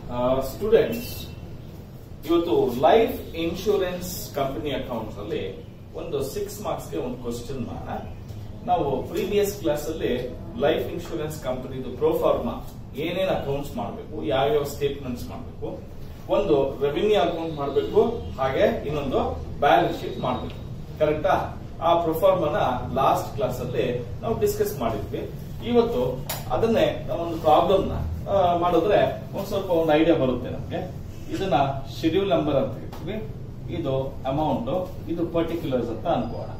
Students ಇವತ್ತು life insurance company accounts ಅಲ್ಲಿ ಒಂದು ಸಿಕ್ಸ್ ಮಾರ್ಕ್ಸ್ ಗೆ ಒಂದು ಕ್ವಶನ್ ಮಾಡೋಣ ನಾವು ಪ್ರೀವಿಯಸ್ ಕ್ಲಾಸ್ ಅಲ್ಲಿ ಲೈಫ್ ಇನ್ಶೂರೆನ್ಸ್ ಕಂಪನಿದು ಪ್ರೋಫಾರ್ಮಾ ಏನೇನ್ ಅಕೌಂಟ್ಸ್ ಮಾಡಬೇಕು ಯಾವ್ಯಾವ ಸ್ಟೇಟ್ಮೆಂಟ್ಸ್ ಮಾಡಬೇಕು ಒಂದು ರೆವಿನ್ಯೂ ಅಕೌಂಟ್ ಮಾಡಬೇಕು ಹಾಗೆ ಇನ್ನೊಂದು ಬ್ಯಾಲೆನ್ಸ್ ಶೀಟ್ ಮಾಡಬೇಕು ಕರೆಕ್ಟಾ ಆ ಪ್ರೊಫಾರ್ಮನ ಲಾಸ್ಟ್ ಕ್ಲಾಸ್ ಅಲ್ಲಿ ನಾವು ಡಿಸ್ಕಸ್ ಮಾಡಿದ್ವಿ ಇವತ್ತು ಅದನ್ನೇ ನಾವೊಂದು ಪ್ರಾಬ್ಲಮ್ ನ ಆ, ಮಾಡಿದ್ರೆ ಒಂದ್ ಸ್ವಲ್ಪ ಒಂದು ಐಡಿಯಾ ಬರುತ್ತೆ ನಮ್ಗೆ ಇದನ್ನ ಶೆಡ್ಯೂಲ್ ನಂಬರ್ ಅಂತ ಹೇಳ್ತೀವಿ ಇದು ಅಮೌಂಟ್ ಇದು ಪರ್ಟಿಕ್ಯುಲರ್ಸ್ ಅಂತ ಅನ್ಕೋಣ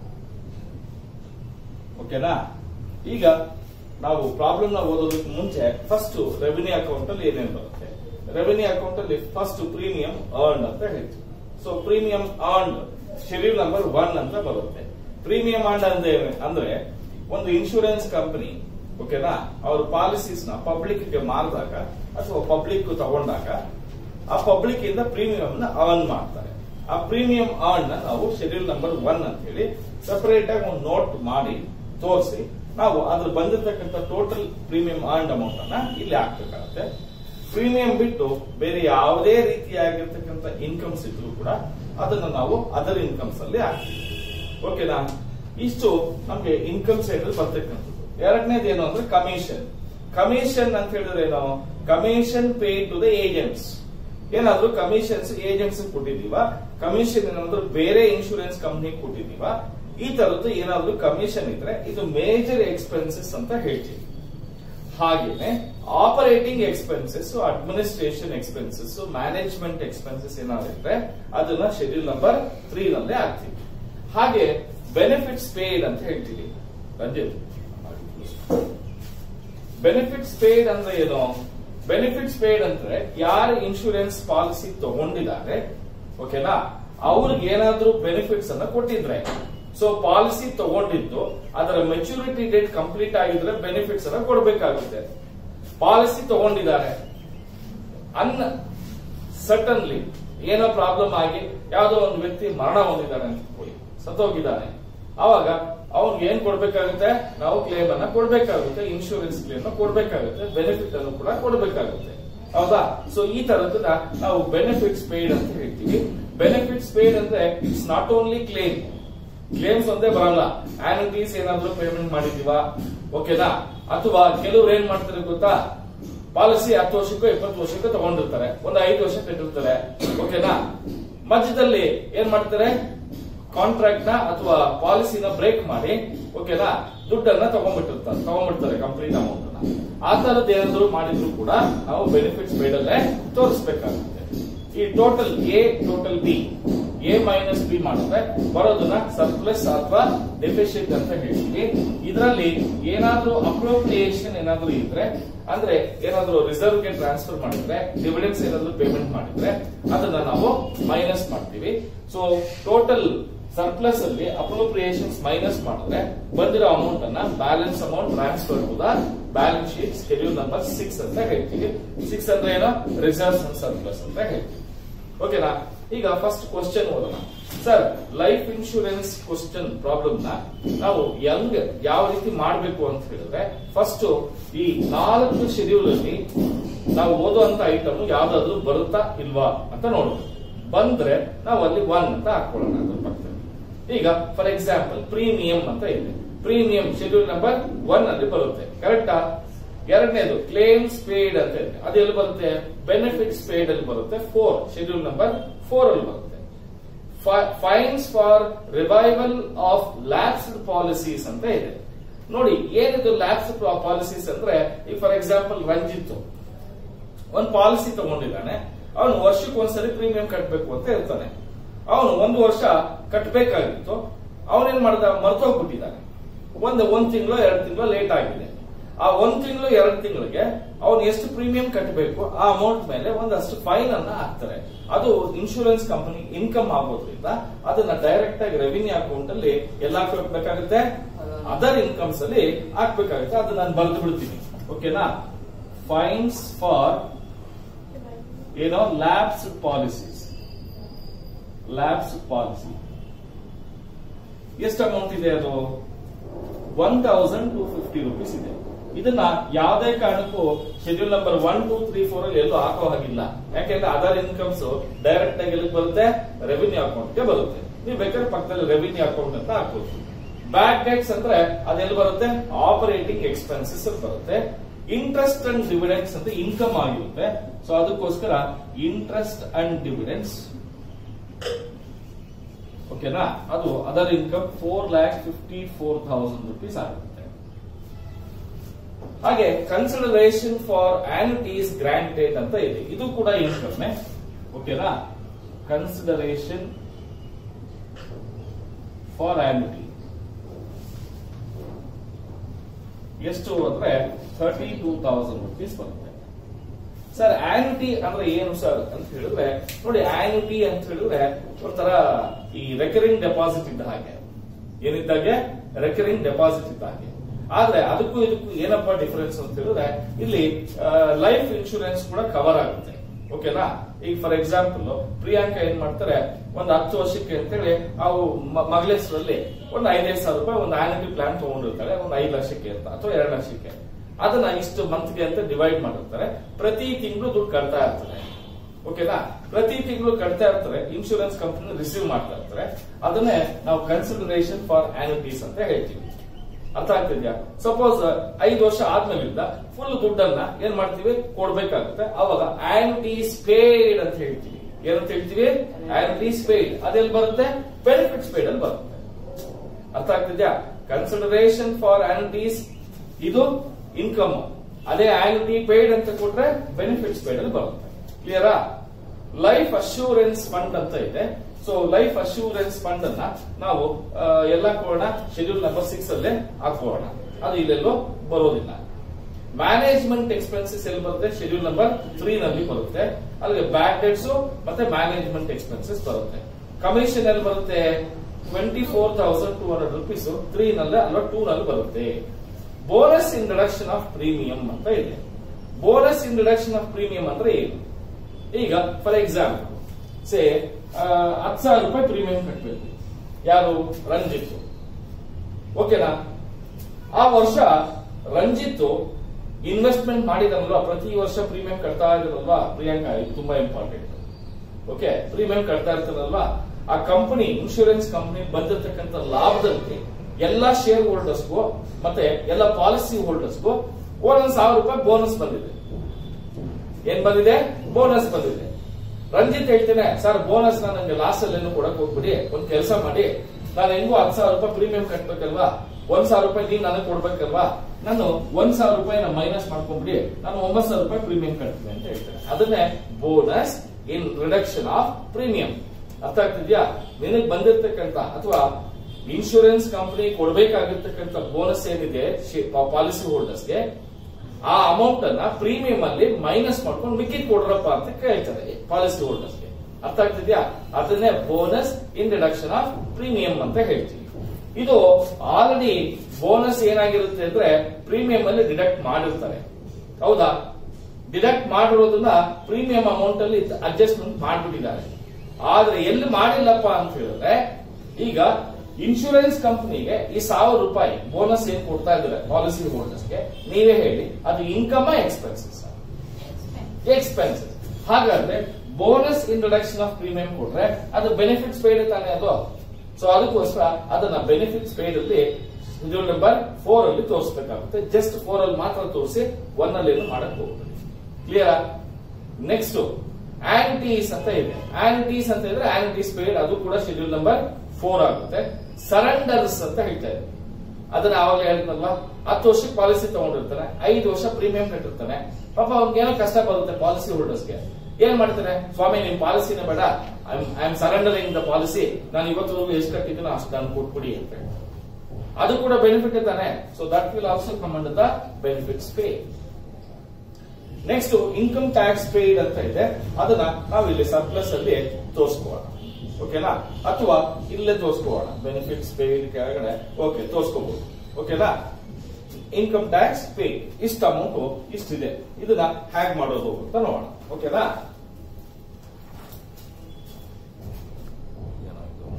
ಓಕೆನಾ ಈಗ ನಾವು ಪ್ರಾಬ್ಲಮ್ ನ ಓದೋದಕ್ಕೆ ಮುಂಚೆ ಫಸ್ಟ್ ರೆವಿನ್ಯೂ ಅಕೌಂಟ್ ಅಲ್ಲಿ ಏನೇನು ಬರುತ್ತೆ ರೆವಿನ್ಯೂ ಅಕೌಂಟ್ ಅಲ್ಲಿ ಫಸ್ಟ್ ಪ್ರೀಮಿಯಂ ಅರ್ನ್ ಅಂತ ಹೇಳ್ತೀವಿ so premium earn schedule number one ಅಂತ ಬರುತ್ತೆ ಪ್ರೀಮಿಯಂ ಅರ್ನ್ ಅಂದ್ರೆ ಅಂದ್ರೆ ಒಂದು ಇನ್ಶೂರೆನ್ಸ್ ಕಂಪನಿ ಓಕೆನಾ ಅವ್ರ ಪಾಲಿಸೀಸ್ ನ ಪಬ್ಲಿಕ್ ಗೆ ಮಾರಿದಾಗ ಅಥವಾ ಪಬ್ಲಿಕ್ ತಗೊಂಡಾಗ ಆ ಪಬ್ಲಿಕ್ ಇಂದ ಪ್ರೀಮಿಯಂ ನ ಅರ್ನ್ ಮಾಡ್ತಾರೆ ಆ ಪ್ರೀಮಿಯಂ ಅರ್ನ್ ನ ನಾವು ಶೆಡ್ಯೂಲ್ ನಂಬರ್ ಒನ್ ಅಂತ ಹೇಳಿ ಸಪರೇಟ್ ಆಗಿ ಒಂದು ನೋಟ್ ಮಾಡಿ ತೋರಿಸಿ ನಾವು ಅದ್ರ ಬಂದಿರತಕ್ಕಂತ ಟೋಟಲ್ ಪ್ರೀಮಿಯಂ ಅರ್ನ್ ಅಮೌಂಟ್ ಅನ್ನ ಇಲ್ಲಿ ಹಾಕ್ಬೇಕಾಗತ್ತೆ ಪ್ರೀಮಿಯಂ ಬಿಟ್ಟು ಬೇರೆ ಯಾವುದೇ ರೀತಿಯಾಗಿರ್ತಕ್ಕಂಥ ಇನ್ಕಮ್ಸ್ ಇದ್ರು ಕೂಡ ಅದನ್ನ ನಾವು ಅದರ್ ಇನ್ಕಮ್ಸ್ ಅಲ್ಲಿ ಹಾಕ್ತೀವಿ ಓಕೆನಾ ಇಷ್ಟು ನಮ್ಗೆ ಇನ್ಕಮ್ ಸೈಡ್ ಅಲ್ಲಿ ಬರ್ತಕ್ಕಂಥದ್ದು ಎರಡನೇದು ಏನು ಅಂದ್ರೆ ಕಮಿಷನ್ ಕಮಿಷನ್ ಅಂತ ಹೇಳಿದ್ರೆ ಏನು commission paid to the agents ಏನಾದ್ರೂ ಕಮಿಷನ್ಸ್ ಏಜೆಂಟ್ಸ್ ಕೊಟ್ಟಿದೀವ ಕಮಿಷನ್ ಏನಾದ್ರೂ ಬೇರೆ ಇನ್ಶೂರೆನ್ಸ್ ಕಂಪ್ನಿ ಕೊಟ್ಟಿದೀವ ಈ ತರದ್ದು ಏನಾದ್ರೂ ಕಮಿಷನ್ ಇದ್ರೆ ಇದು ಮೇಜರ್ ಎಕ್ಸ್ಪೆನ್ಸಸ್ ಅಂತ ಹೇಳ್ತೀವಿ ಹಾಗೇನೆ operating expenses administration expenses management expenses ಏನಾದ್ರು ಇದ್ರೆ ಅದನ್ನ ಶೆಡ್ಯೂಲ್ ನಂಬರ್ ತ್ರೀ ನಲ್ಲಿ ಹಾಕ್ತೀವಿ ಹಾಗೆ ಬೆನಿಫಿಟ್ಸ್ ಪೇಡ್ ಅಂತ ಹೇಳ್ತೀವಿ ರಂಜಿತ್ ಬೆನಿಫಿಟ್ಸ್ ಪೇಡ್ ಅಂದ್ರೆ ಏನು ಬೆನಿಫಿಟ್ಸ್ ಪೇಡ್ ಅಂದ್ರೆ ಯಾರು ಇನ್ಶೂರೆನ್ಸ್ ಪಾಲಿಸಿ ತಗೊಂಡಿದ್ದಾರೆ ಓಕೆನಾ ಅವ್ರಿಗೆ ಏನಾದ್ರೂ ಬೆನಿಫಿಟ್ಸ್ ಅನ್ನ ಕೊಟ್ಟಿದ್ರೆ ಸೊ ಪಾಲಿಸಿ ತಗೊಂಡಿದ್ದು ಅದರ ಮೆಚುರಿಟಿ ಡೇಟ್ ಕಂಪ್ಲೀಟ್ ಆಗಿದ್ರೆ ಬೆನಿಫಿಟ್ಸ್ ಅನ್ನ ಕೊಡಬೇಕಾಗುತ್ತೆ ಪಾಲಿಸಿ ತಗೊಂಡಿದ್ದಾರೆ ಅನ್ ಸಟನ್ಲಿ ಏನೋ ಪ್ರಾಬ್ಲಮ್ ಆಗಿ ಯಾವುದೋ ಒಂದು ವ್ಯಕ್ತಿ ಮರಣ ಹೊಂದಿದ್ದಾನೆ ಅಂತ ತಿಳ್ಕೊಳ್ಳಿ ಸತ್ತೋಗಿದ್ದಾನೆ ಅವಾಗ ಅವ್ನಿಗೆ ಏನ್ ಕೊಡ್ಬೇಕಾಗುತ್ತೆ ನಾವು ಕ್ಲೇಮ್ ಅನ್ನ ಕೊಡ್ಬೇಕಾಗುತ್ತೆ ಇನ್ಶೂರೆನ್ಸ್ ಕ್ಲೇಮ್ ಕೊಡ್ಬೇಕಾಗುತ್ತೆ ಬೆನಿಫಿಟ್ ಅನ್ನು ಕೂಡ ಕೊಡ್ಬೇಕಾಗುತ್ತೆ ಹೌದಾ ಸೊ ಈ ತರದನ್ನ ನಾವು ಬೆನಿಫಿಟ್ಸ್ ಪೇಡ್ ಅಂತ ಹೇಳ್ತೀವಿ ಬೆನಿಫಿಟ್ಸ್ ಪೇಡ್ ಅಂದ್ರೆ it's not only claim claims ಒಂದೇ ಬರಲ್ಲ ಆನ್ಯುಟೀಸ್ ಏನಾದ್ರೂ ಪೇಮೆಂಟ್ ಮಾಡಿದೀವಾ ಓಕೆನಾ ಅಥವಾ ಕೆಲವ್ರು ಏನ್ ಮಾಡ್ತಾರೆ ಗೊತ್ತಾ ಪಾಲಿಸಿ ಹತ್ತು ವರ್ಷಕ್ಕೂ ಇಪ್ಪತ್ತು ವರ್ಷಕ್ಕೂ ತಗೊಂಡಿರ್ತಾರೆ ಒಂದು ಐದು ವರ್ಷ ಕಟ್ಟಿರ್ತಾರೆ ಓಕೆನಾ ಮಧ್ಯದಲ್ಲಿ ಏನ್ ಮಾಡ್ತಾರೆ ಕಾಂಟ್ರಾಕ್ಟ್ ನ ಅಥವಾ ಪಾಲಿಸಿನ ಬ್ರೇಕ್ ಮಾಡಿ ಓಕೆನಾ ದುಡ್ಡನ್ನ ತಗೊಂಡ್ಬಿಟ್ಟಿರ್ತಾರೆ ತಗೊಂಡ್ಬಿಡ್ತಾರೆ ಕಂಪ್ಲೀಟ್ ಅಮೌಂಟ್ ಅನ್ನ ಆ ತರದ್ದು ಏನಾದ್ರು ಮಾಡಿದ್ರು ಕೂಡ ನಾವು ಬೆನಿಫಿಟ್ಸ್ ಬೇಡಲ್ಲೇ ತೋರಿಸ್ಬೇಕಾಗುತ್ತೆ ಈ total A total B A minus B ಮಾಡಿದ್ರೆ ಬರೋದನ್ನ ಸರ್ಪ್ಲಸ್ ಅಥವಾ ಡೆಫಿಷಿಟ್ ಅಂತ ಹೇಳ್ತೀವಿ ಇದರಲ್ಲಿ ಏನಾದ್ರೂ ಅಪ್ರೋಪ್ರಿಯೇಷನ್ ಏನಾದ್ರೂ ಇದ್ರೆ ಅಂದ್ರೆ ಏನಾದ್ರೂ ರಿಸರ್ವ್ ಗೆ ಟ್ರಾನ್ಸ್ಫರ್ ಮಾಡಿದ್ರೆ ಡಿವಿಡೆನ್ಸ್ ಏನಾದ್ರೂ ಪೇಮೆಂಟ್ ಮಾಡಿದ್ರೆ ಅದನ್ನ ನಾವು ಮೈನಸ್ ಮಾಡ್ತೀವಿ ಸೊ ಟೋಟಲ್ ಸರ್ಪ್ಲಸ್ ಅಲ್ಲಿ ಅಪ್ರೋಪ್ರಿಯೇಷನ್ಸ್ ಮೈನಸ್ ಮಾಡಿದ್ರೆ ಬಂದಿರೋ ಅಮೌಂಟ್ ಅನ್ನ balance amount transfer to the balance sheet schedule number six ಅಂತ ಹೇಳ್ತೀವಿ ಸಿಕ್ಸ್ ಅಂದ್ರೆ ಏನೋ ರಿಸರ್ವ್ಸ್ ಅಂಡ್ ಸರ್ಪ್ಲಸ್ ಅಂತ ಹೇಳ್ತೀವಿ ಓಕೆನಾ ಈಗ ಫಸ್ಟ್ ಕ್ವಶನ್ ಓದೋಣ sir life insurance question problem ನ ನಾವು ಯಂಗ್ ಯಾವ ರೀತಿ ಮಾಡಬೇಕು ಅಂತ ಹೇಳಿದ್ರೆ ಫಸ್ಟ್ ಈ ನಾಲ್ಕು ಶೆಡ್ಯೂಲ್ ಅಲ್ಲಿ ನಾವು ಓದುವಂತ ಐಟಮ್ ಯಾವ್ದಾದ್ರು ಬರುತ್ತಾ ಇಲ್ವಾ ಅಂತ ನೋಡ್ಬೇಕು ಬಂದ್ರೆ ನಾವು ಅಲ್ಲಿ ಒನ್ ಅಂತ ಹಾಕೊಳ್ಳೋಣ ಅದ್ರ ಪಕ್ಕದಲ್ಲಿ ಈಗ ಫಾರ್ ಎಕ್ಸಾಂಪಲ್ ಪ್ರೀಮಿಯಂ ಅಂತ ಇದೆ ಪ್ರೀಮಿಯಂ ಶೆಡ್ಯೂಲ್ ನಂಬರ್ ಒನ್ ಅಲ್ಲಿ ಬರುತ್ತೆ ಕರೆಕ್ಟಾ ಎರಡನೇದು ಕ್ಲೇಮ್ಸ್ ಪೇಡ್ ಅಂತ ಇದೆ ಅದು ಎಲ್ಲಿ ಬರುತ್ತೆ ಬೆನಿಫಿಟ್ಸ್ ಪೇಡ್ ಅಲ್ಲಿ ಬರುತ್ತೆ ಫೋರ್ ಶೆಡ್ಯೂಲ್ ನಂಬರ್ ಫೋರ್ ಅಲ್ಲಿ ಬರುತ್ತೆ fines for revival of lapsed policies ಅಂತ ಇದೆ ನೋಡಿ ಏನಿದು ಲ್ಯಾಪ್ಸ್ ಪಾಲಿಸೀಸ್ ಅಂದ್ರೆ ಈಗ ಫಾರ್ ಎಕ್ಸಾಂಪಲ್ ರಂಜಿತ್ ಒಂದು ಪಾಲಿಸಿ ತಗೊಂಡಿದ್ದಾನೆ ಅವನು ವರ್ಷಕ್ಕೆ ಒಂದ್ಸರಿ ಪ್ರೀಮಿಯಂ ಕಟ್ಟಬೇಕು ಅಂತ ಇರ್ತಾನೆ ಅವನು ಒಂದು ವರ್ಷ ಕಟ್ಟಬೇಕಾಗಿತ್ತು ಅವನೇನ್ ಮಾಡ್ದ ಮರ್ತೋಗ್ಬಿಟ್ಟಿದ್ದಾನೆ ಒಂದು ಒಂದ್ ತಿಂಗಳು ಎರಡು ತಿಂಗಳು ಲೇಟ್ ಆಗಿದೆ ಆ ಒಂದ್ ತಿಂಗಳು ಎರಡು ತಿಂಗಳಿಗೆ ಅವನು ಎಷ್ಟು ಪ್ರೀಮಿಯಂ ಕಟ್ಟಬೇಕು ಆ ಅಮೌಂಟ್ ಮೇಲೆ ಒಂದಷ್ಟು ಫೈನ್ ಅನ್ನ ಹಾಕ್ತಾರೆ ಅದು ಇನ್ಶೂರೆನ್ಸ್ ಕಂಪನಿ ಇನ್ಕಮ್ ಆಗೋದ್ರಿಂದ ಅದನ್ನ ಡೈರೆಕ್ಟ್ ಆಗಿ ರೆವಿನ್ಯೂ ಅಕೌಂಟ್ ಅಲ್ಲಿ ಎಲ್ಲ ಹಾಕ್ಬೇಕಾಗುತ್ತೆ ಅದರ್ ಇನ್ಕಮ್ಸ್ ಅಲ್ಲಿ ಹಾಕ್ಬೇಕಾಗುತ್ತೆ ಅದು ನಾನು ಬರೆದು ಬಿಡ್ತೀನಿ ಓಕೆನಾ ಫೈನ್ಸ್ ಫಾರ್ ಏನೋ ಲ್ಯಾಬ್ಸ್ ಪಾಲಿಸೀಸ್ ಲ್ಯಾಬ್ಸ್ ಪಾಲಿಸಿ ಎಷ್ಟು ಅಮೌಂಟ್ ಇದೆ ಅದು one thousand two fifty rupees ಇದೆ ಇದನ್ನ ಯಾವುದೇ ಕಾರಣಕ್ಕೂ schedule number one two three four ಅಲ್ಲಿ ಎಲ್ಲೂ ಹಾಕೋ ಹಾಗಿಲ್ಲ ಯಾಕೆಂದ್ರೆ ಅದರ್ ಇನ್ಕಮ್ಸ್ ಡೈರೆಕ್ಟ್ ಆಗಿ ಎಲ್ಲಿ ಬರುತ್ತೆ ರೆವಿನ್ಯೂ ಅಕೌಂಟ್ಗೆ ಬರುತ್ತೆ ನೀವು ಬೇಕಾದ್ರೆ ಪಕ್ಕದಲ್ಲಿ ರೆವಿನ್ಯೂ ಅಕೌಂಟ್ ಅಂತ ಹಾಕ್ಬೋದು ಬ್ಯಾಕ್ ಡೆಟ್ಸ್ ಅಂದ್ರೆ ಅದೆಲ್ಲಿ ಬರುತ್ತೆ ಆಪರೇಟಿಂಗ್ ಎಕ್ಸ್ಪೆನ್ಸಸ್ ಅಲ್ಲಿ ಬರುತ್ತೆ ಇಂಟ್ರೆಸ್ಟ್ ಅಂಡ್ ಡಿವಿಡೆನ್ಸ್ ಅಂತ ಇನ್ಕಮ್ ಆಗಿರುತ್ತೆ ಸೊ ಅದಕ್ಕೋಸ್ಕರ ಇಂಟ್ರೆಸ್ಟ್ ಅಂಡ್ ಡಿವಿಡೆನ್ಸ್ ಓಕೆನಾ ಅದು other income four lakh fifty four thousand rupees ಆಗುತ್ತೆ ಹಾಗೆ ಕನ್ಸಿಡರೇಷನ್ ಫಾರ್ ಆನ್ಯುಟೀಸ್ ಗ್ರಾಂಟೆಡ್ ಅಂತ ಇದೆ ಇದು ಕೂಡ ಇನ್ಕಮ್ ಓಕೆನಾ ಕನ್ಸಿಡರೇಷನ್ ಫಾರ್ ಆನ್ಯುಟಿ ಎಷ್ಟು ಅಂದ್ರೆ ಥರ್ಟಿ ಟೂ ತೌಸಂಡ್ ರುಪೀಸ್ ಬರುತ್ತೆ ಸರ್ ಆನ್ಯುಟಿ ಅಂದ್ರೆ ಏನು ಸರ್ ಅಂತ ಹೇಳಿದ್ರೆ ನೋಡಿ ಆನ್ಯುಟಿ ಅಂತ ಹೇಳಿದ್ರೆ ಒಂಥರ ಈ ರೆಕರಿಂಗ್ ಡೆಪಾಸಿಟ್ ಇದ್ದ ಹಾಗೆ ಏನಿದ್ದಾಗೆ ರೆಕರಿಂಗ್ ಡೆಪಾಸಿಟ್ ಇದ್ದ ಹಾಗೆ ಆದ್ರೆ ಅದಕ್ಕೂ ಇದಕ್ಕೂ ಏನಪ್ಪಾ ಡಿಫರೆನ್ಸ್ ಅಂತ ಹೇಳಿದ್ರೆ ಇಲ್ಲಿ ಲೈಫ್ ಇನ್ಶೂರೆನ್ಸ್ ಕೂಡ ಕವರ್ ಆಗುತ್ತೆ ಓಕೆನಾ ಈಗ ಫಾರ್ ಎಕ್ಸಾಂಪಲ್ ಪ್ರಿಯಾಂಕಾ ಏನ್ ಮಾಡ್ತಾರೆ ಒಂದು ಹತ್ತು ವರ್ಷಕ್ಕೆ ಅಂತೇಳಿ ಅವು ಮಗಳ ಹೆಸರಲ್ಲಿ ಒಂದು ಐದೈದು ಸಾವಿರ ರೂಪಾಯಿ ಒಂದು ಆನ್ಯುಟಿ ಪ್ಲಾನ್ ತಗೊಂಡಿರ್ತಾಳೆ ಒಂದು ಐದು ಲಕ್ಷಕ್ಕೆ ಅಂತ ಅಥವಾ ಎರಡು ಲಕ್ಷಕ್ಕೆ ಅದನ್ನ ಇಷ್ಟು ಮಂತ್ಗೆ ಅಂತ ಡಿವೈಡ್ ಮಾಡಿರ್ತಾರೆ ಪ್ರತಿ ತಿಂಗಳು ದುಡ್ಡು ಕಟ್ತಾ ಇರ್ತಾರೆ ಓಕೆನಾ ಪ್ರತಿ ತಿಂಗಳು ಕಟ್ತಾ ಇರ್ತಾರೆ ಇನ್ಶೂರೆನ್ಸ್ ಕಂಪನಿ ರಿಸೀವ್ ಮಾಡ್ತಾ ಇರ್ತಾರೆ ಅದನ್ನೇ ನಾವು ಕನ್ಸಿಡರೇಷನ್ ಫಾರ್ ಆನ್ಯುಟೀಸ್ ಅಂತ ಹೇಳ್ತೀವಿ ಅರ್ಥ ಆಗ್ತಿದ್ಯಾ ಸಪೋಸ್ ಐದು ವರ್ಷ ಆದ್ಮೇಲಿಂದ ಫುಲ್ ದುಡ್ಡನ್ನ ಏನ್ ಮಾಡ್ತೀವಿ ಕೊಡ್ಬೇಕಾಗುತ್ತೆ ಅವಾಗ ಆನ್ಯುಟೀಸ್ ಪೇಡ್ ಅಂತ ಹೇಳ್ತೀವಿ ಏನಂತ ಹೇಳ್ತೀವಿ ಆನ್ಯುಟೀಸ್ ಪೇಡ್ ಅದೆಲ್ಲಿ ಬರುತ್ತೆ ಬೆನಿಫಿಟ್ಸ್ ಪೇಡ್ ಅಲ್ಲಿ ಬರುತ್ತೆ ಅರ್ಥ ಆಗ್ತಿದ್ಯಾ ಕನ್ಸಿಡರೇಷನ್ ಫಾರ್ ಆನ್ಯುಟೀಸ್ ಇದು ಇನ್ಕಮ್ ಅದೇ ಆನ್ಯುಟಿ ಪೇಡ್ ಅಂತ ಕೊಟ್ರೆ ಬೆನಿಫಿಟ್ಸ್ ಪೇಡ್ ಅಲ್ಲಿ ಬರುತ್ತೆ ಕ್ಲಿಯರಾ ಲೈಫ್ ಅಶ್ಯೂರೆನ್ಸ್ ಫಂಡ್ ಅಂತ ಇದೆ ಸೊ ಲೈಫ್ ಅಶ್ಯೂರೆನ್ಸ್ ಫಂಡ್ ಅನ್ನ ನಾವು ಆ, ಎಲ್ಲ ಕೊಡೋಣ ಶೆಡ್ಯೂಲ್ ನಂಬರ್ ಸಿಕ್ಸ್ ಅಲ್ಲೇ ಹಾಕೋಣ ಅದು ಇಲ್ಲೆಲ್ಲೋ ಬರೋದಿಲ್ಲ ಮ್ಯಾನೇಜ್ಮೆಂಟ್ ಎಕ್ಸ್ಪೆನ್ಸಸ್ ಎಲ್ಲಿ ಬರುತ್ತೆ ಶೆಡ್ಯೂಲ್ ನಂಬರ್ ತ್ರೀ ನಲ್ಲಿ ಬರುತ್ತೆ ಅಲ್ಲಿಗೆ ಬ್ಯಾಕ್ ಡೇಟ್ಸ್ ಮತ್ತೆ ಮ್ಯಾನೇಜ್ಮೆಂಟ್ ಎಕ್ಸ್ಪೆನ್ಸಸ್ ಬರುತ್ತೆ ಕಮಿಷನ್ ಎಲ್ಲಿ ಬರುತ್ತೆ twenty four thousand two hundred rupees three ನಲ್ಲಿ ಅಲ್ವಾ ಟೂ ನಲ್ಲಿ ಬರುತ್ತೆ bonus in reduction of premium ಅಂತ ಇದೆ bonus in reduction of premium ಅಂದ್ರೆ ಏನು ಈಗ ಫಾರ್ ಎಕ್ಸಾಂಪಲ್ ಸೇ ಹತ್ತು ಸಾವಿರ ರೂಪಾಯಿ ಪ್ರೀಮಿಯಂ ಕಟ್ಟಬೇಕು ಯಾರು ರಂಜಿತ್ ಓಕೆನಾ ಆ ವರ್ಷ ರಂಜಿತ್ ಇನ್ವೆಸ್ಟ್ಮೆಂಟ್ ಮಾಡಿದಲ್ವಾ ಪ್ರತಿ ವರ್ಷ ಪ್ರೀಮಿಯಂ ಕಟ್ತಾ ಇದ್ರಲ್ವಾ ಪ್ರಿಯಾಂಕಾ ಇದು ತುಂಬಾ ಇಂಪಾರ್ಟೆಂಟ್ ಓಕೆ ಪ್ರೀಮಿಯಂ ಕಟ್ತಾ ಇರ್ತಾರಲ್ವಾ ಆ ಕಂಪನಿ ಇನ್ಶೂರೆನ್ಸ್ ಕಂಪನಿ ಬಂದಿರತಕ್ಕಂತ ಲಾಭದಲ್ಲಿ ಎಲ್ಲಾ ಶೇರ್ ಹೋಲ್ಡರ್ಸ್ಗೂ ಮತ್ತೆ ಎಲ್ಲ ಪಾಲಿಸಿ ಹೋಲ್ಡರ್ಸ್ಗೂ ಒಂದೊಂದು ಸಾವಿರ ರೂಪಾಯಿ ಬೋನಸ್ ಬಂದಿದೆ ಏನ್ ಬಂದಿದೆ ಬೋನಸ್ ಬಂದಿದೆ ರಂಜಿತ್ ಹೇಳ್ತೇನೆ ಸರ್ ಬೋನಸ್ ನನಗೆ ಲಾಸ್ಟ್ ಅಲ್ಲಿ ಏನು ಕೊಡಕ್ ಹೋಗ್ಬಿಡಿ ಒಂದ್ ಕೆಲಸ ಮಾಡಿ ನಾನು ಹೆಂಗೋ ಹತ್ತು ಸಾವಿರ ರೂಪಾಯಿ ಪ್ರೀಮಿಯಂ ಕಟ್ಬೇಕಲ್ವಾ ಒಂದ್ ಸಾವಿರ ರೂಪಾಯಿ ನೀನ್ ನನಗೆ ಕೊಡ್ಬೇಕಲ್ವಾ ನಾನು ಒಂದ್ ಸಾವಿರ ರೂಪಾಯಿ ಮೈನಸ್ ಮಾಡ್ಕೊಂಡ್ಬಿಡಿ ನಾನು ಒಂಬತ್ತು ಸಾವಿರ ರೂಪಾಯಿ ಪ್ರೀಮಿಯಂ ಕಟ್ತೀನಿ ಅಂತ ಹೇಳ್ತೇನೆ ಅದನ್ನೇ bonus in reduction of premium ಅರ್ಥ ಆಗ್ತಿದ್ಯಾ ನಿನಗೆ ಬಂದಿರ್ತಕ್ಕಂತ ಅಥವಾ ಇನ್ಶೂರೆನ್ಸ್ ಕಂಪನಿ ಕೊಡಬೇಕಾಗಿರ್ತಕ್ಕಂಥ ಬೋನಸ್ ಏನಿದೆ ಪಾಲಿಸಿ ಹೋಲ್ಡರ್ಸ್ಗೆ ಆ ಅಮೌಂಟ್ ಅನ್ನ ಪ್ರೀಮಿಯಂ ಅಲ್ಲಿ ಮೈನಸ್ ಮಾಡ್ಕೊಂಡು ಮಿಕ್ಕಿದ್ ಕೊಡ್ರಪ್ಪ ಅಂತ ಕೇಳ್ತಾರೆ ಪಾಲಿಸಿ ಹೋಲ್ಡರ್ಸ್ಗೆ ಅರ್ಥ ಆಗ್ತಿದ್ಯಾ ಅದನ್ನೇ bonus in reduction of premium ಅಂತ ಹೇಳ್ತೀವಿ ಇದು ಆಲ್ರೆಡಿ ಬೋನಸ್ ಏನಾಗಿರುತ್ತೆ ಅಂದ್ರೆ ಪ್ರೀಮಿಯಂ ಅಲ್ಲಿ ಡಿಡಕ್ಟ್ ಮಾಡಿರ್ತಾರೆ ಹೌದಾ ಡಿಡಕ್ಟ್ ಮಾಡಿರೋದನ್ನ ಪ್ರೀಮಿಯಂ ಅಮೌಂಟ್ ಅಲ್ಲಿ ಅಡ್ಜಸ್ಟ್ಮೆಂಟ್ ಮಾಡ್ಬಿಟ್ಟಿದ್ದಾರೆ ಆದ್ರೆ ಎಲ್ಲಿ ಮಾಡಿಲ್ಲಪ್ಪ ಅಂತ ಹೇಳಿದ್ರೆ ಈಗ ಇನ್ಶೂರೆನ್ಸ್ ಕಂಪನಿಗೆ ಈ ಸಾವಿರ ರೂಪಾಯಿ ಬೋನಸ್ ಏನ್ ಕೊಡ್ತಾ ಇದ್ದಾರೆ ಪಾಲಿಸಿ ಹೋಲ್ಡರ್ಸ್ಗೆ ನೀವೇ ಹೇಳಿ ಅದು ಇನ್ಕಮ್ ಎಕ್ಸ್ಪೆನ್ಸಸ್ ಎಕ್ಸ್ಪೆನ್ಸಸ್ ಹಾಗಾದ್ರೆ bonus in reduction of premium ಕೊಟ್ರೆ ಅದು ಬೆನಿಫಿಟ್ಸ್ ಪೇಡ್ ತಾನೇ ಅದು ಸೊ ಅದಕ್ಕೋಸ್ಕರ ಅದನ್ನ ಬೆನಿಫಿಟ್ಸ್ ಪೇಡ್ ಅಲ್ಲಿ ಶೆಡ್ಯೂಲ್ ನಂಬರ್ ಫೋರ್ ಅಲ್ಲಿ ತೋರಿಸಬೇಕಾಗುತ್ತೆ ಜಸ್ಟ್ ಫೋರ್ ಅಲ್ಲಿ ಮಾತ್ರ ತೋರಿಸಿ ಒನ್ ಅಲ್ಲಿ ಏನು ಮಾಡಕ್ ಹೋಗ್ಬೇಡಿ ಕ್ಲಿಯರ್ ನೆಕ್ಸ್ಟ್ ಆನ್ಟಿಸ್ ಅಂತ ಇದೆ ಆನ್ಟಿಸ್ ಅಂತ ಇದ್ರೆ ಆನ್ಟಿಸ್ ಪೇಡ್ ಅದು ಕೂಡ ಶೆಡ್ಯೂಲ್ ನಂಬರ್ ಫೋರ್ ಆಗುತ್ತೆ ಸರೆಂಡರ್ಸ್ ಅಂತ ಹೇಳ್ತಾ ಇದ್ದಾರೆ ಅದನ್ನ ಅವಾಗ ಹೇಳಿದ್ನಲ್ವಾ ಹತ್ತು ವರ್ಷಕ್ಕೆ ಪಾಲಿಸಿ ತಗೊಂಡಿರ್ತಾನೆ ಐದು ವರ್ಷ ಪ್ರೀಮಿಯಂ ಕಟ್ಟಿರ್ತಾನೆ ಪಾಪ ಅವ್ನಿಗೆ ಏನೋ ಕಷ್ಟ ಬರುತ್ತೆ ಪಾಲಿಸಿ ಹೋಲ್ಡರ್ಸ್ಗೆ ಏನ್ ಮಾಡ್ತಾನೆ ಸ್ವಾಮಿ ನಿಮ್ ಪಾಲಿಸಿನ ಬೇಡ I am surrendering the policy ನಾನು ಇವತ್ತುವರೆಗೂ ಎಷ್ಟು ಕಟ್ಟಿದ್ದೀನೋ ಅಷ್ಟು ನಾನು ಕೊಟ್ಬಿಡಿ ಅಂತ ಹೇಳಿ. ಅದು ಕೂಡ ಬೆನಿಫಿಟ್ ತಾನೆ so that will also come under the benefits pay next income tax paid ಅಂತ ಇದೆ ಅದನ್ನ ನಾವು ಇಲ್ಲಿ ಸರ್ಪ್ಲಸ್ ಅಲ್ಲಿ ತೋರಿಸ್ಕೋಣ ಓಕೆನಾ ಅಥವಾ ಇಲ್ಲೇ ತೋರಿಸ್ಕೋಣ ಬೆನಿಫಿಟ್ಸ್ ಪೇಡ್ ಕೆಳಗಡೆ ಓಕೆ ತೋರಿಸ್ಕೋಬಹುದು ಓಕೆನಾ ಇನ್ಕಮ್ ಟ್ಯಾಕ್ಸ್ ಪೇ ಇಷ್ಟ ಅಮೌಂಟ್ ಇಷ್ಟಿದೆ ಇದನ್ನ ಹ್ಯಾಗ್ ಮಾಡೋದು ಅಂತ ನೋಡೋಣ ಓಕೆನಾ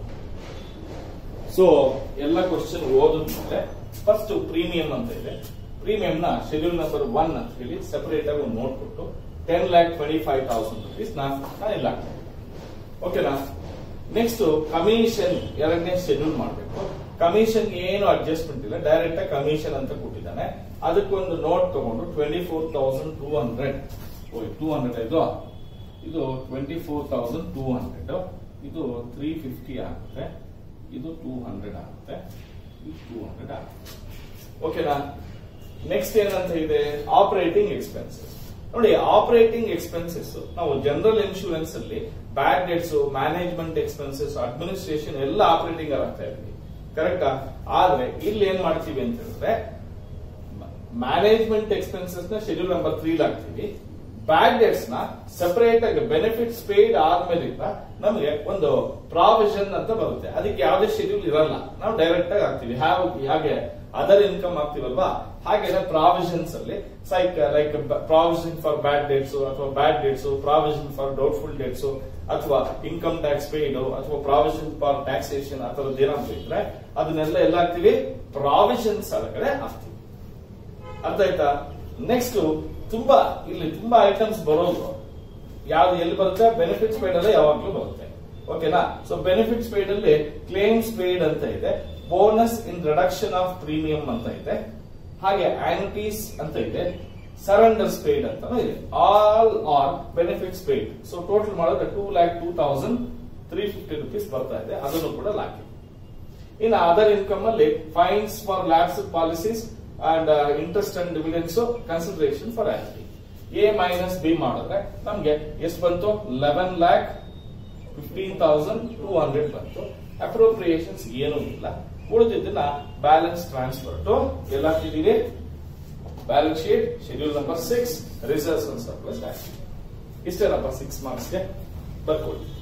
ಸೊ ಎಲ್ಲ ಕ್ವಶನ್ ಓದಿದ್ಮೇಲೆ ಫಸ್ಟ್ ಪ್ರೀಮಿಯಂ ಅಂತ ಇದೆ ಪ್ರೀಮಿಯಂ ನ ಶೆಡ್ಯೂಲ್ ನಂಬರ್ ಒನ್ ಅಂತ ಹೇಳಿ ಸೆಪರೇಟ್ ಆಗಿ ಒಂದು ನೋಟ್ ಕೊಟ್ಟು ten lakh twenty five thousand rupees ನಾನು ಇಲ್ಲ ಹಾಕ್ತೇನೆ ಓಕೆನಾ ನೆಕ್ಸ್ಟ್ ಕಮಿಷನ್ ಎರಡನೇ ಶೆಡ್ಯೂಲ್ ಮಾಡಬೇಕು ಕಮಿಷನ್ ಏನು ಅಡ್ಜಸ್ಟ್ಮೆಂಟ್ ಇಲ್ಲ ಡೈರೆಕ್ಟ್ ಆಗಿ ಕಮಿಷನ್ ಅಂತ ಕೊಟ್ಟಿದ್ದಾನೆ ಅದಕ್ಕೊಂದು ನೋಟ್ ತಗೊಂಡು twenty four thousand two hundred two hundred ಇದು ಇದು twenty four thousand two hundred ಇದು ತ್ರೀ ಫಿಫ್ಟಿ ಆಗುತ್ತೆ ಇದು ಟೂ ಹಂಡ್ರೆಡ್ ಆಗುತ್ತೆ ಇದು ಟೂ ಹಂಡ್ರೆಡ್ ಆಗುತ್ತೆ ಓಕೆನಾ ನೆಕ್ಸ್ಟ್ ಏನಂತ ಇದೆ ಆಪರೇಟಿಂಗ್ ಎಕ್ಸ್ಪೆನ್ಸಸ್ ನೋಡಿ ಆಪರೇಟಿಂಗ್ ಎಕ್ಸ್ಪೆನ್ಸಸ್ ನಾವು ಜನರಲ್ ಇನ್ಶೂರೆನ್ಸ್ ಅಲ್ಲಿ bad debts management expenses administration ಎಲ್ಲ ಆಪರೇಟಿಂಗ್ ಆಗ್ತಾ ಇದ್ವಿ ಕರೆಕ್ಟಾ ಆದ್ರೆ ಇಲ್ಲಿ ಏನ್ ಮಾಡ್ತೀವಿ ಅಂತ ಹೇಳಿದ್ರೆ ಮ್ಯಾನೇಜ್ಮೆಂಟ್ ಎಕ್ಸ್ಪೆನ್ಸಸ್ ನ ಶೆಡ್ಯೂಲ್ ನಂಬರ್ ತ್ರೀ ಹಾಕ್ತೀವಿ ಬ್ಯಾಡ್ ಡೆಟ್ಸ್ ನ ಸೆಪರೇಟ್ ಆಗಿ ಬೆನಿಫಿಟ್ಸ್ ಪೇಡ್ ಆದ್ಮೇಲಿಂದ ನಮಗೆ ಒಂದು ಪ್ರಾವಿಷನ್ ಅಂತ ಬರುತ್ತೆ ಅದಕ್ಕೆ ಯಾವುದೇ ಶೆಡ್ಯೂಲ್ ಇರಲ್ಲ ನಾವು ಡೈರೆಕ್ಟ್ ಆಗಿ ಹಾಕ್ತಿವಿ ಹಾಗೆ ಅದರ್ ಇನ್ಕಮ್ ಆಗ್ತಿವಲ್ವಾ ಹಾಗೇನೆ ಪ್ರಾವಿಷನ್ಸ್ ಅಲ್ಲಿ ಸೈಕ್ like provision for bad debts ಅಥವಾ bad debts provision for doubtful debts ಅಥವಾ ಇನ್ಕಮ್ ಟ್ಯಾಕ್ಸ್ ಪೇಡ್ ಅಥವಾ ಪ್ರಾವಿಷನ್ ಫಾರ್ ಟ್ಯಾಕ್ಸೇಷನ್ ಆ ಥರದ್ದು ಏನಾದ್ರು ಇದ್ರೆ ಅದನ್ನೆಲ್ಲ ಎಲ್ಲ ಹಾಕ್ತಿವಿ ಪ್ರಾವಿಷನ್ಸ್ ಒಳಗಡೆ ಹಾಕ್ತಿವಿ ಅರ್ಥ ಆಯ್ತಾ ನೆಕ್ಸ್ಟ್ ತುಂಬಾ ಇಲ್ಲಿ ತುಂಬಾ ಐಟಮ್ಸ್ ಬರೋದು ಯಾವ್ದು ಎಲ್ಲಿ ಬರುತ್ತೆ ಬೆನಿಫಿಟ್ಸ್ ಪೇಡ್ ಅಲ್ಲೇ ಯಾವಾಗ್ಲೂ ಬರುತ್ತೆ ಓಕೆನಾ ಸೊ ಬೆನಿಫಿಟ್ಸ್ ಪೇಡ್ ಅಲ್ಲಿ ಕ್ಲೇಮ್ಸ್ ಪೇಡ್ ಅಂತ ಇದೆ bonus in reduction of premium ಅಂತ ಇದೆ ಹಾಗೆ ಆನ್ಯುಟೀಸ್ ಅಂತ ಇದೆ ಸರೆಂಡರ್ಸ್ ಪೇಡ್ ಅಂತ ಇದೆ all are benefits paid so total ಮಾಡಿದ್ರೆ two lakh two thousand three fifty rupees ಬರ್ತಾ ಇದೆ ಅದನ್ನು ಕೂಡ ಲಾಕಿ ಇನ್ನು ಅದರ್ ಇನ್ಕಮ್ ಅಲ್ಲಿ fines for lapse policies and interest and dividends consideration for annuity A minus B ಮಾಡಿದ್ರೆ ನಮ್ಗೆ ಎಷ್ಟು ಬಂತು eleven lakh fifteen thousand two hundred ಬಂತು ಅಪ್ರೋಪ್ರಿಯೇಷನ್ಸ್ ಏನೂ ಇಲ್ಲ ಉಳಿದಿದ್ದನ್ನ ಬ್ಯಾಲೆನ್ಸ್ ಟ್ರಾನ್ಸ್ಫರ್ ಟು ಎಲ್ಲ ಹಾಕಿದೀವಿ balance sheet schedule number six reserves and surplus ಇಷ್ಟೇನಪ್ಪ six ಮಾರ್ಕ್ಸ್ಗೆ ಬರ್ಕೊಳ್ಳಿ